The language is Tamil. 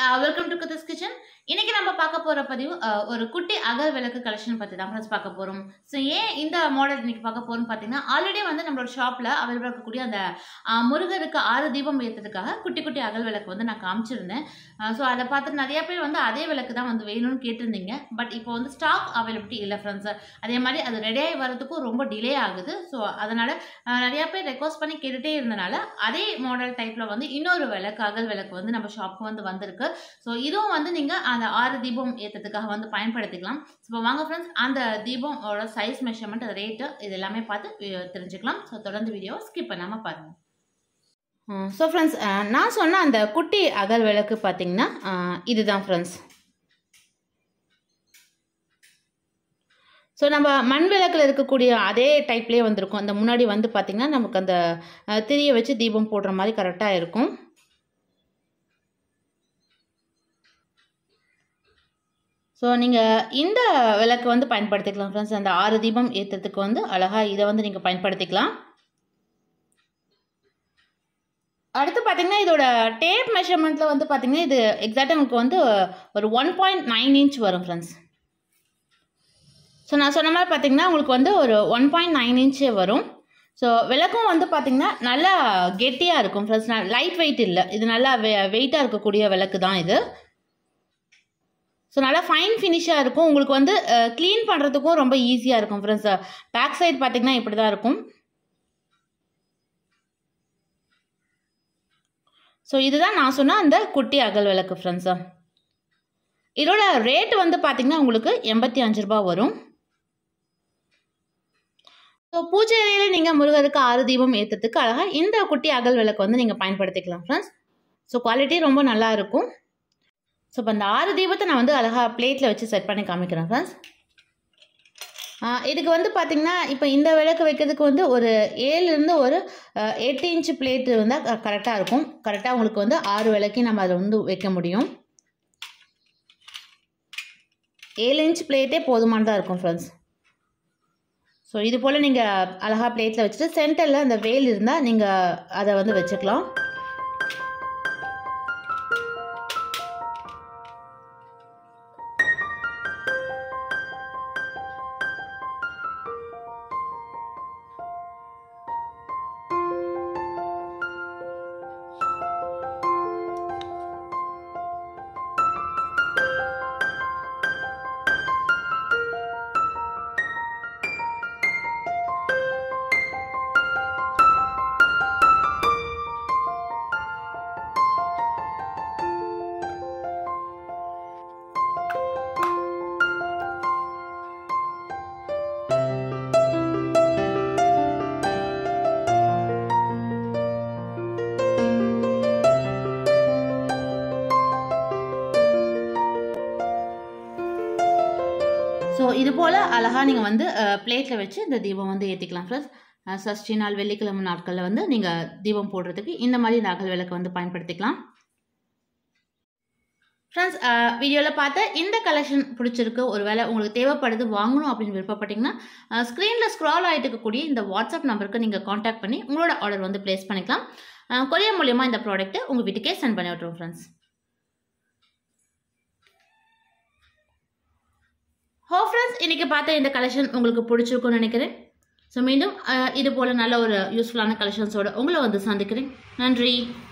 வெல்கம் டு கதஸ் கிச்சன் இன்னைக்கு நம்ம பார்க்க போற பதிவு அஹ், ஒரு குட்டி அகல் விளக்கு கலெக்ஷன் பத்தி தான் ஃப்ரெண்ட்ஸ் பார்க்க போறோம் ஸோ ஏன் இந்த மாடல் இன்னைக்கு பார்க்க போறோம் பார்த்தீங்கன்னா ஆல்ரெடி வந்து நம்மளோட ஷாப்ல அவைலபிள் இருக்கக்கூடிய அந்த அஹ், முருகருக்கு ஆறு தீபம் ஏற்றதுக்காக குட்டி குட்டி அகல் விளக்கு வந்து நான் காமிச்சிருந்தேன் ஸோ அதை பார்த்துட்டு நிறைய பேர் வந்து அதே விளக்கு தான் வந்து வேணும்னு கேட்டிருந்தீங்க பட் இப்போ வந்து ஸ்டாக் அவைலபிலிட்டி இல்லை ஃப்ரெண்ட்ஸ் அதே மாதிரி அது ரெடியாகி வரதுக்கும் ரொம்ப டிலே ஆகுது ஸோ அதனால அஹ், நிறைய பேர் ரெக்வஸ்ட் பண்ணி கேட்டுட்டே இருந்தனால அதே மாடல் டைப்ல வந்து இன்னொரு விளக்கு அகல் விளக்கு வந்து நம்ம ஷாப்க்கு வந்து வந்திருக்கு ஸோ இதுவும் வந்து நீங்கள் அந்த ஆறு தீபம் ஏற்றதுக்காக வந்து பயன்படுத்திக்கலாம் இப்போ வாங்க ஃப்ரெண்ட்ஸ் அந்த தீபமோட சைஸ் மெஷர்மெண்ட் ரேட்டு இது எல்லாமே பார்த்து அஹ், தெரிஞ்சுக்கலாம் ஸோ தொடர்ந்து வீடியோவை ஸ்கிப் பண்ணாமல் பாருங்கள் ஸோ ஃப்ரெண்ட்ஸ் நான் சொன்ன அந்த குட்டி அகல் விளக்கு பார்த்தீங்கன்னா அஹ், இதுதான் ஃப்ரெண்ட்ஸ் ஸோ நம்ம மண் விளக்கில் இருக்கக்கூடிய அதே டைப்லேயே வந்திருக்கும் அந்த முன்னாடி வந்து பார்த்திங்கன்னா நமக்கு அந்த அஹ், திரியை வச்சு தீபம் போடுற மாதிரி கரெக்டாக இருக்கும் ஸோ நீங்கள் இந்த விளக்கு வந்து பயன்படுத்திக்கலாம் ஃப்ரெண்ட்ஸ் அந்த ஆறு தீபம் ஏற்றுறதுக்கு வந்து அழகாக இதை வந்து நீங்கள் பயன்படுத்திக்கலாம் அடுத்து பார்த்தீங்கன்னா இதோட டேப் மெஷர்மெண்ட்டில் வந்து பார்த்தீங்கன்னா இது எக்ஸாக்டாக உங்களுக்கு வந்து ஒரு ஒன் பாயிண்ட் நைன் இன்ச் வரும் ஃப்ரெண்ட்ஸ் ஸோ நான் சொன்ன மாதிரி பார்த்தீங்கன்னா உங்களுக்கு வந்து ஒரு ஒன் பாயிண்ட் நைன் இன்ச்சு வரும் ஸோ விளக்கும் வந்து பார்த்தீங்கன்னா நல்லா கெட்டியாக இருக்கும் ஃப்ரெண்ட்ஸ் லைட் வெயிட் இல்லை இது நல்லா வெ வெயிட்டாக இருக்கக்கூடிய விளக்கு தான் இது ஸோ நல்லா ஃபைன் ஃபினிஷாக இருக்கும் உங்களுக்கு வந்து க்ளீன் பண்ணுறதுக்கும் ரொம்ப ஈஸியாக இருக்கும் ஃப்ரெண்ட்ஸ் பேக் சைடு பார்த்தீங்கன்னா இப்படி தான் இருக்கும் ஸோ இதுதான் நான் சொன்ன அந்த குட்டி அகல் விளக்கு ஃப்ரெண்ட்ஸா இதோட ரேட் வந்து பார்த்தீங்கன்னா உங்களுக்கு எண்பத்தி அஞ்சு ரூபா வரும் ஸோ பூஜை அறையில் நீங்கள் முருகருக்கு ஆறு தீபம் ஏற்றுறதுக்கு அழகாக இந்த குட்டி அகல் விளக்கு வந்து நீங்கள் பயன்படுத்திக்கலாம் ஃப்ரெண்ட்ஸ் ஸோ குவாலிட்டி ரொம்ப நல்லா இருக்கும் ஸோ இப்போ அந்த ஆறு தீபத்தை நான் வந்து அழகாக பிளேட்டில் வச்சு செட் பண்ணி காமிக்கிறேன் ஃப்ரெண்ட்ஸ் இதுக்கு வந்து பார்த்திங்கன்னா இப்போ இந்த விளக்கு வைக்கிறதுக்கு வந்து ஒரு ஏழுலேருந்து ஒரு அஹ், எட்டு இன்ச்சு பிளேட்டு வந்தால் கரெக்டாக இருக்கும் கரெக்டாக உங்களுக்கு வந்து ஆறு விளக்கி நம்ம அதை வந்து வைக்க முடியும் ஏழு இன்ச் பிளேட்டே போதுமானதாக இருக்கும் ஃப்ரெண்ட்ஸ் ஸோ இது போல் நீங்கள் அழகாக பிளேட்டில் வச்சுட்டு சென்டரில் அந்த வேல் இருந்தால் நீங்கள் அதை வந்து வச்சுக்கலாம் ஸோ இது போல் அழகாக நீங்கள் வந்து பிளேட்டில் வச்சு இந்த தீபம் வந்து ஏற்றிக்கலாம் ஃப்ரெண்ட்ஸ் சஷ்டி நாள் வெள்ளிக்கிழமை நாட்களில் வந்து நீங்கள் தீபம் போடுறதுக்கு இந்த மாதிரி இந்த அகல் விளக்கு வந்து பயன்படுத்திக்கலாம் ஃப்ரெண்ட்ஸ் வீடியோவில் பார்த்த இந்த கலெக்ஷன் பிடிச்சிருக்கு ஒருவேளை உங்களுக்கு தேவைப்படுது வாங்கணும் அப்படின்னு விருப்பப்பட்டீங்கன்னா ஸ்க்ரீனில் ஸ்க்ரால் ஆகிட்டு இருக்கக்கூடிய இந்த வாட்ஸ்அப் நம்பருக்கு நீங்கள் காண்டாக்ட் பண்ணி உங்களோட ஆர்டர் வந்து ப்ளேஸ் பண்ணிக்கலாம் கொரியர் மூலியமாக இந்த ப்ராடக்ட்டை உங்கள் வீட்டுக்கே சென்ட் பண்ணி விட்ருவோம் ஃப்ரெண்ட்ஸ் ஹோ ஃப்ரெண்ட்ஸ் இன்றைக்கி பார்த்த இந்த கலெக்ஷன் உங்களுக்கு பிடிச்சிருக்கும்னு நினைக்கிறேன் ஸோ மீண்டும் அஹ், இது போல் நல்ல ஒரு யூஸ்ஃபுல்லான கலெக்ஷன்ஸோட உங்களை வந்து சந்திக்கிறேன் நன்றி